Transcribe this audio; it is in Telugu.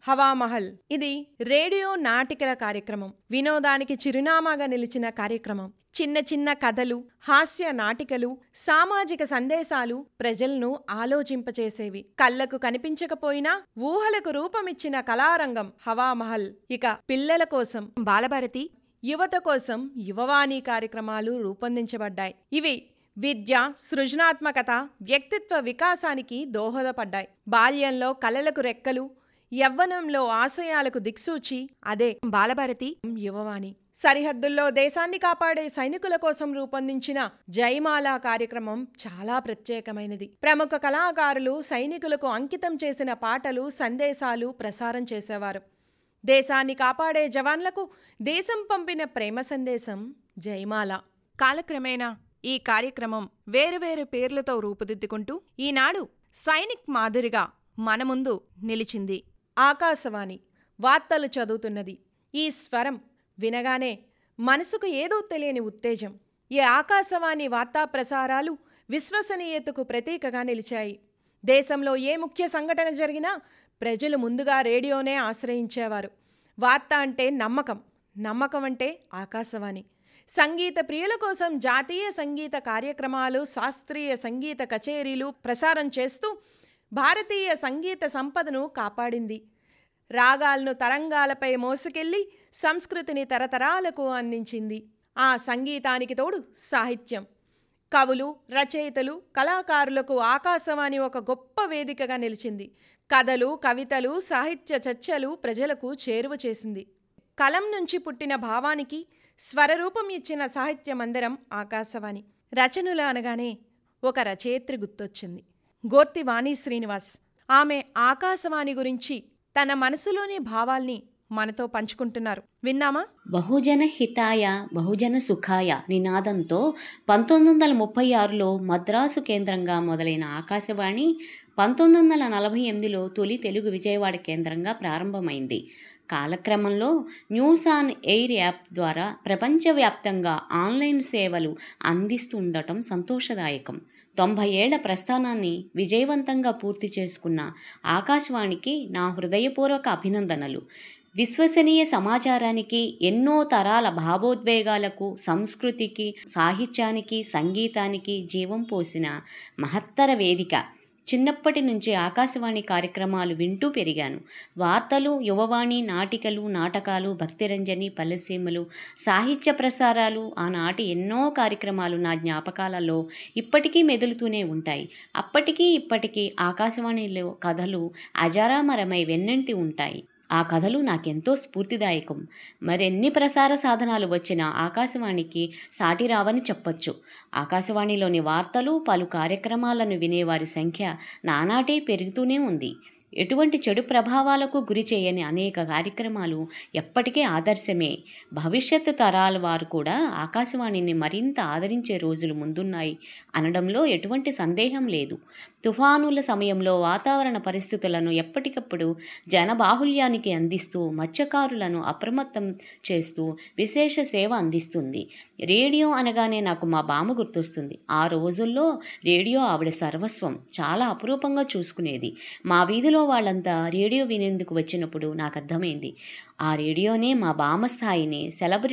హవామహల్ ఇది రేడియో నాటికల కార్యక్రమం వినోదానికి చిరునామాగా నిలిచిన కార్యక్రమం చిన్న చిన్న కథలు హాస్య నాటికలు సామాజిక సందేశాలు ప్రజలను ఆలోచింపచేసేవి కళ్లకు కనిపించకపోయినా ఊహలకు రూపమిచ్చిన కళారంగం హవామహల్ ఇక పిల్లల కోసం బాలభారతి యువత కోసం యువవాణి కార్యక్రమాలు రూపొందించబడ్డాయి ఇవి విద్య సృజనాత్మకత వ్యక్తిత్వ వికాసానికి దోహదపడ్డాయి బాల్యంలో కలలకు రెక్కలు యవ్వనంలో ఆశయాలకు దిక్సూచి అదే బాలభారతి యువవాణి సరిహద్దుల్లో దేశాన్ని కాపాడే సైనికుల కోసం రూపొందించిన జైమాల కార్యక్రమం చాలా ప్రత్యేకమైనది ప్రముఖ కళాకారులు సైనికులకు అంకితం చేసిన పాటలు సందేశాలు ప్రసారం చేసేవారు దేశాన్ని కాపాడే జవాన్లకు దేశం పంపిన ప్రేమ సందేశం జైమాల కాలక్రమేణా ఈ కార్యక్రమం వేరువేరు పేర్లతో రూపుదిద్దుకుంటూ ఈనాడు సైనిక్ మాదిరిగా మన ముందు నిలిచింది ఆకాశవాణి వార్తలు చదువుతున్నది ఈ స్వరం వినగానే మనసుకు ఏదో తెలియని ఉత్తేజం ఈ ఆకాశవాణి వార్తా ప్రసారాలు విశ్వసనీయతకు ప్రతీకగా నిలిచాయి దేశంలో ఏ ముఖ్య సంఘటన జరిగినా ప్రజలు ముందుగా రేడియోనే ఆశ్రయించేవారు వార్త అంటే నమ్మకం నమ్మకం అంటే ఆకాశవాణి సంగీత ప్రియుల కోసం జాతీయ సంగీత కార్యక్రమాలు శాస్త్రీయ సంగీత కచేరీలు ప్రసారం చేస్తూ భారతీయ సంగీత సంపదను కాపాడింది రాగాలను తరంగాలపై మోసుకెళ్లి సంస్కృతిని తరతరాలకు అందించింది ఆ సంగీతానికి తోడు సాహిత్యం కవులు రచయితలు కళాకారులకు ఆకాశవాణి ఒక గొప్ప వేదికగా నిలిచింది కథలు కవితలు సాహిత్య చర్చలు ప్రజలకు చేరువ చేసింది కలం నుంచి పుట్టిన భావానికి స్వరరూపం ఇచ్చిన సాహిత్య మందిరం ఆకాశవాణి రచనలు అనగానే ఒక రచయిత్రి గుర్తొచ్చింది గోర్తి వాణి శ్రీనివాస్ ఆమె ఆకాశవాణి గురించి తన మనసులోని భావాల్ని మనతో పంచుకుంటున్నారు విన్నామా బహుజన హితాయ బహుజన సుఖాయ నినాదంతో పంతొమ్మిది వందల ముప్పై ఆరులో మద్రాసు కేంద్రంగా మొదలైన ఆకాశవాణి పంతొమ్మిది వందల నలభై ఎనిమిదిలో తొలి తెలుగు విజయవాడ కేంద్రంగా ప్రారంభమైంది కాలక్రమంలో న్యూస్ ఆన్ ఎయిర్ యాప్ ద్వారా ప్రపంచవ్యాప్తంగా ఆన్లైన్ సేవలు అందిస్తుండటం సంతోషదాయకం తొంభై ఏళ్ల ప్రస్థానాన్ని విజయవంతంగా పూర్తి చేసుకున్న ఆకాశవాణికి నా హృదయపూర్వక అభినందనలు విశ్వసనీయ సమాచారానికి ఎన్నో తరాల భావోద్వేగాలకు సంస్కృతికి సాహిత్యానికి సంగీతానికి జీవం పోసిన మహత్తర వేదిక చిన్నప్పటి నుంచి ఆకాశవాణి కార్యక్రమాలు వింటూ పెరిగాను వార్తలు యువవాణి నాటికలు నాటకాలు భక్తిరంజని పల్లెసీమలు సాహిత్య ప్రసారాలు ఆనాటి ఎన్నో కార్యక్రమాలు నా జ్ఞాపకాలలో ఇప్పటికీ మెదులుతూనే ఉంటాయి అప్పటికీ ఇప్పటికీ ఆకాశవాణిలో కథలు అజారామరమై వెన్నంటి ఉంటాయి ఆ కథలు నాకెంతో స్ఫూర్తిదాయకం మరెన్ని ప్రసార సాధనాలు వచ్చినా ఆకాశవాణికి సాటి రావని చెప్పొచ్చు ఆకాశవాణిలోని వార్తలు పలు కార్యక్రమాలను వినేవారి సంఖ్య నానాటే పెరుగుతూనే ఉంది ఎటువంటి చెడు ప్రభావాలకు గురి చేయని అనేక కార్యక్రమాలు ఎప్పటికీ ఆదర్శమే భవిష్యత్తు తరాల వారు కూడా ఆకాశవాణిని మరింత ఆదరించే రోజులు ముందున్నాయి అనడంలో ఎటువంటి సందేహం లేదు తుఫానుల సమయంలో వాతావరణ పరిస్థితులను ఎప్పటికప్పుడు జనబాహుల్యానికి అందిస్తూ మత్స్యకారులను అప్రమత్తం చేస్తూ విశేష సేవ అందిస్తుంది రేడియో అనగానే నాకు మా బామ్మ గుర్తొస్తుంది ఆ రోజుల్లో రేడియో ఆవిడ సర్వస్వం చాలా అపురూపంగా చూసుకునేది మా వీధిలో వాళ్ళంతా రేడియో వినేందుకు వచ్చినప్పుడు నాకు అర్థమైంది ఆ రేడియోనే మా బామ్మ స్థాయిని సెలబ్రిటీ